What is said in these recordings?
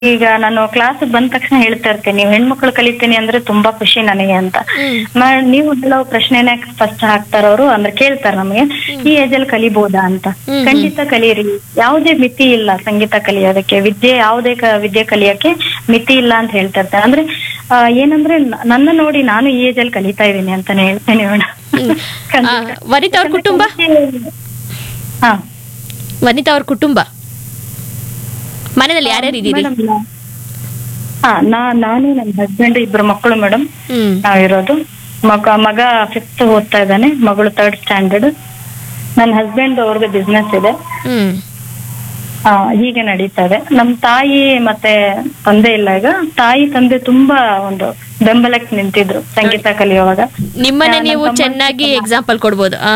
ಈಗ ನಾನು ಕ್ಲಾಸ್ ಬಂದ ತಕ್ಷಣ ಹೇಳ್ತಾ ಇರ್ತೇನೆ ನೀವು ಹೆಣ್ಮಕ್ಳು ಕಲಿತೀನಿ ಅಂದ್ರೆ ತುಂಬಾ ಖುಷಿ ನನಗೆ ಅಂತ ಹ್ಮ್. ಮ- ನೀವು ಕೆಲವು ಪ್ರಶ್ನೆನ ಫಸ್ಟ್ ಹಾಕ್ತಾರ ಅವರು ಅಂದ್ರೆ ಕೇಳ್ತಾರ ನಮಗೆ ಈ ಏಜ್ ಅಲ್ಲಿ ಕಲಿಬಹುದಾ ಅಂತ ಹ್ಮ್. ಖಂಡಿತ ಕಲೀರಿ ಯಾವುದೇ ಮಿತಿ ಇಲ್ಲ ಸಂಗೀತ ಕಲಿಯೋದಕ್ಕೆ ವಿದ್ಯೆ ಯಾವುದೇ ಕ- ವಿದ್ಯೆ ಕಲಿಯಕ್ಕೆ ಮಿತಿ ಇಲ್ಲ ಅಂತ ಹೇಳ್ತಾ ಇರ್ತಾರೆ ಅಂದ್ರೆ ಆ, ಏನಂದ್ರೆ ನ- ನನ್ನ ನೋಡಿ ನಾನು ಈ ಏಜ್ ಅಲ್ಲಿ ಕಲಿತಾ ಇದ್ದೀನಿ ಅಂತಾನೆ ಹೇಳ್ತೇನೆ ಮೇಡಮ್ ಹ್ಮ್. ಆ, ವನಿತಾ ಅವ್ರ ಕುಟುಂಬ ಹಾ ವನಿತಾ ಅವ್ರ ಕುಟುಂಬ ಮನೆಯಲ್ಲಿ ಯಾರ್ಯಾರು ಇದ್ದೀರಿ ಮೇಡಮ್ ಹಾ ನಾ ನಾನು ನನ್ನ ಹಸ್ಬೆಂಡ್ ಇಬ್ರು ಮಕ್ಕಳು ಮೇಡಮ್ ಹ್ಮ್ ನಾವಿರೋದು ಮಗ ಮಗ ಫಿಫ್ತ್ ಓದ್ತಾ ಇದ್ದಾನೆ ಮಗಳು ಥರ್ಡ್ ಸ್ಟ್ಯಾಂಡರ್ಡ್ ನನ್ನ ಹಸ್ಬೆಂಡ್ ಅವ್ರಿಗೆ ಬಿಸ್ನೆಸ್ ಇದೆ ಹ್ಮ್ ಆ, ಹೀಗೆ ನಡೀತಾ ಇದೆ ನಮ್ ತಾಯಿ ಮತ್ತೆ ತಂದೆ ಇಲ್ಲ ಈಗ ತಾಯಿ ತಂದೆ ತುಂಬಾ ಒಂದು ಬೆಂಬಲಕ್ಕೆ ನಿಂತಿದ್ರು ಸಂಗೀತ ಕಲಿಯುವಾಗ ನಿಮ್ಮನ್ನ ನನ್ನ ನೀವು ತಮ್ಮ ಚೆನ್ನಾಗಿ ಎಕ್ಸಾಂಪಲ್ ಕೊಡ್ಬೋದು ಆ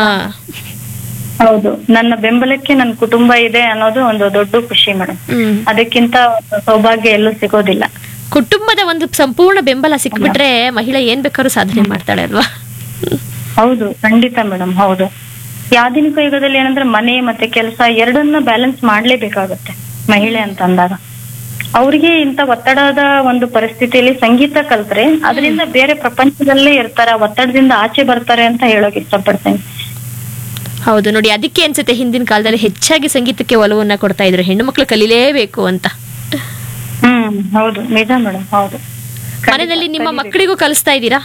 ಹೌದು ನನ್ನ ಬೆಂಬಲಕ್ಕೆ ನನ್ನ ಕುಟುಂಬ ಇದೆ ಅನ್ನೋದು ಒಂದು ದೊಡ್ಡ ಖುಷಿ ಮೇಡಮ್ ಹ್ಮ್ ಅದಕ್ಕಿಂತ ಒಂದು ಸೌಭಾಗ್ಯ ಎಲ್ಲೂ ಸಿಗೋದಿಲ್ಲ ಕುಟುಂಬದ ಒಂದು ಸಂಪೂರ್ಣ ಬೆಂಬಲ ಸಿಕ್ಬಿಟ್ರೆ ಮಹಿಳೆ ಏನ್ ಬೇಕಾದ್ರೂ ಸಾಧನೆ ಮಾಡ್ತಾಳೆ ಅಲ್ವಾ ಹೌದು ಖಂಡಿತ ಮೇಡಮ್ ಹೌದು ಈ ಆಧುನಿಕ ಯುಗದಲ್ಲಿ ಏನಂದ್ರೆ ಮನೆ ಮತ್ತೆ ಕೆಲಸ ಎರಡನ್ನ ಬ್ಯಾಲೆನ್ಸ್ ಮಾಡ್ಲೇಬೇಕಾಗತ್ತೆ ಮಹಿಳೆ ಅಂತ ಅಂದಾಗ ಅವ್ರಿಗೆ ಇಂಥ ಒತ್ತಡದ ಒಂದು ಪರಿಸ್ಥಿತಿಯಲ್ಲಿ ಸಂಗೀತ ಕಲ್ತ್ರೆ ಅದರಿಂದ ಬೇರೆ ಪ್ರಪಂಚದಲ್ಲೇ ಇರ್ತಾರೆ ಆ ಒತ್ತಡದಿಂದ ಆಚೆ ಬರ್ತಾರೆ ಅಂತ ಹೇಳೋಕೆ ಇಷ್ಟಪಡ್ತೇನೆ ಹೌದು ನೋಡಿ ಅದಕ್ಕೆ ಅನ್ಸುತ್ತೆ ಹಿಂದಿನ ಕಾಲದಲ್ಲಿ ಹೆಚ್ಚಾಗಿ ಸಂಗೀತಕ್ಕೆ ಒಲವನ್ನ ಕೊಡ್ತಾ ಇದ್ರು ಹೆಣ್ಣು ಮಕ್ಳು ಕಲೀಲೇಬೇಕು ಅಂತ ಹ್ಮ್ ಹೌದು ನಿಜ ಮೇಡಮ್ ಹೌದು ಮನೆಯಲ್ಲಿ ನಿಮ್ಮ ಮಕ್ಕಳಿಗೂ ಕಲಿಸ್ತಾ ಇದ್ದೀರಾ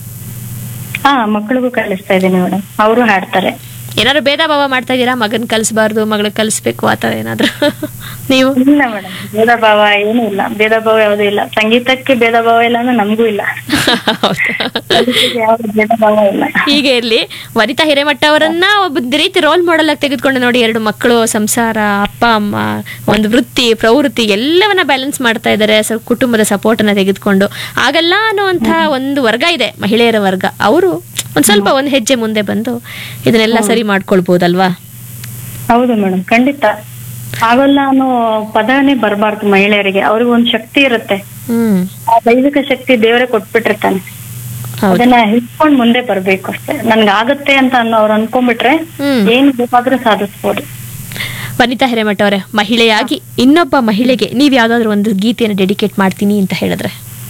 ಹಾ ಮಕ್ಕಳಿಗೂ ಕಲಿಸ್ತಾ ಇದ್ದೀನಿ ಮೇಡಮ್ ಅವರು ಹಾಡ್ತಾರೆ ಏನಾದ್ರು ಭೇದ ಭಾವ ಮಾಡ್ತಾ ಇದ್ದೀರಾ ಮಗನ್ ಕಲಿಸ್ಬಾರ್ದು ಮಗಳಿಗೆ ಕಲಿಸ್ಬೇಕು ಆತರ ಏನಾದ್ರು ನೀವು ಇಲ್ಲ ಮೇಡಮ್ ಭೇದ ಭಾವ ಏನೂ ಇಲ್ಲ ಭೇದ ಭಾವ ಯಾವುದೂ ಇಲ್ಲ ಸಂಗೀತಕ್ಕೆ ಭೇದ ಭಾವ ಇಲ್ಲ ಅಂದ್ರೆ ನಮಗೂ ಇಲ್ಲ ಸಂಗೀತಕ್ಕೆ ಯಾವ ಭೇದ ಭಾವ ಇಲ್ಲ ಹೀಗೆ ಇರ್ಲಿ ವನಿತಾ ಹಿರೇಮಠ ಅವರನ್ನ ಒಬ್ಬ ರೀತಿ ರೋಲ್ ಮಾಡೆಲ್ ಆಗಿ ತೆಗೆದುಕೊಂಡು ನೋಡಿ ಎರಡು ಮಕ್ಕಳು ಸಂಸಾರ ಅಪ್ಪ ಅಮ್ಮ ಒಂದು ವೃತ್ತಿ ಪ್ರವೃತ್ತಿ ಎಲ್ಲವನ್ನ ಬ್ಯಾಲೆನ್ಸ್ ಮಾಡ್ತಾ ಇದ್ದಾರೆ ಸ- ಕುಟುಂಬದ ಸಪೋರ್ಟ್ ಅನ್ನ ತೆಗೆದುಕೊಂಡು ಆಗಲ್ಲ ಅನ್ನುವಂಥ ಒಂದು ವರ್ಗ ಇದೆ ಮಹಿಳೆಯರ ವರ್ಗ ಅವರು ಒಂದ್ ಸ್ವಲ್ಪ ಒಂದ್ ಹೆಜ್ಜೆ ಮುಂದೆ ಬಂದು ಇದನ್ನೆಲ್ಲ ಸರಿ ಮಾಡ್ಕೊಳ್ಬಹುದಲ್ವಾ ಹೌದು ಮೇಡಮ್ ಖಂಡಿತ ಆಗಲ್ಲ ಅನ್ನೋ ಪದನೇ ಬರಬಾರ್ದು ಮಹಿಳೆಯರಿಗೆ ಅವ್ರಿಗೆ ಒಂದ್ ಶಕ್ತಿ ಇರುತ್ತೆ ಹ್ಮ್ ಆ ದೈವಿಕ ಶಕ್ತಿ ದೇವರೇ ಕೊಟ್ಬಿಟ್ಟಿರ್ತಾನೆ ಹೌದು ಅದನ್ನ ಹಿಡ್ಕೊಂಡ್ ಮುಂದೆ ಬರ್ಬೇಕು ಅಷ್ಟೇ ನನ್ಗೆ ಆಗತ್ತೆ ಅಂತ ಅನ್ನೋ ಅವ್ರು ಅನ್ಕೊಂಡ್ಬಿಟ್ರೆ ಹ್ಮ್ ಏನ್ ಬೇಕಾದ್ರೂ ಸಾಧಿಸ್ಬೋದು ವನಿತಾ ಹಿರೇಮಠ ಅವರೇ ಮಹಿಳೆಯಾಗಿ ಇನ್ನೊಬ್ಬ ಮಹಿಳೆಗೆ ನೀವ್ ಯಾವ್ದಾದ್ರು ಒಂದು ಗೀತೆಯನ್ನು ಡೆಡಿಕೇಟ್ ಮಾಡ್ತೀನಿ ಅಂತ ಹೇಳಿದ್ರೆ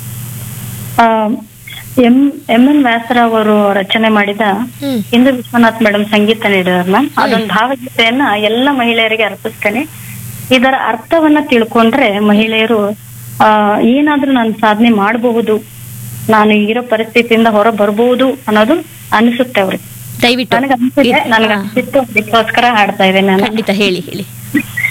ಆ, ಎಂ ಎಂ ಎನ್ ವ್ಯಾಸರಾವ್ ಅವರು ರಚನೆ ಮಾಡಿದ ಹ್ಮ್ ಇಂದು ವಿಶ್ವನಾಥ್ ಮೇಡಮ್ ಸಂಗೀತ ನೀಡಿದಾರಲ್ಲ ಅದೊಂದು ಭಾವಗೀತೆಯನ್ನ ಎಲ್ಲ ಮಹಿಳೆಯರಿಗೆ ಅರ್ಪಿಸ್ತೇನೆ ಇದರ ಅರ್ಥವನ್ನ ತಿಳ್ಕೊಂಡ್ರೆ ಮಹಿಳೆಯರು ಆ ಏನಾದ್ರೂ ನಾನು ಸಾಧನೆ ಮಾಡಬಹುದು ನಾನು ಇರೋ ಪರಿಸ್ಥಿತಿಯಿಂದ ಹೊರ ಬರ್ಬಹುದು ಅನ್ನೋದು ಅನಿಸುತ್ತೆ ಅವ್ರಿಗೆ ದಯವಿಟ್ಟು ನನಗೆ ಅನ್ಸಿದೆ ಇದು- ನನಗೆ ಹಾ. ಅನ್ಸಿತ್ತು ಅದಕ್ಕೋಸ್ಕರ ಹಾಡ್ತಾ ಇದ್ದೇನೆ ನಾನು ಖಂಡಿತ ಹೇಳಿ ಹೇಳಿ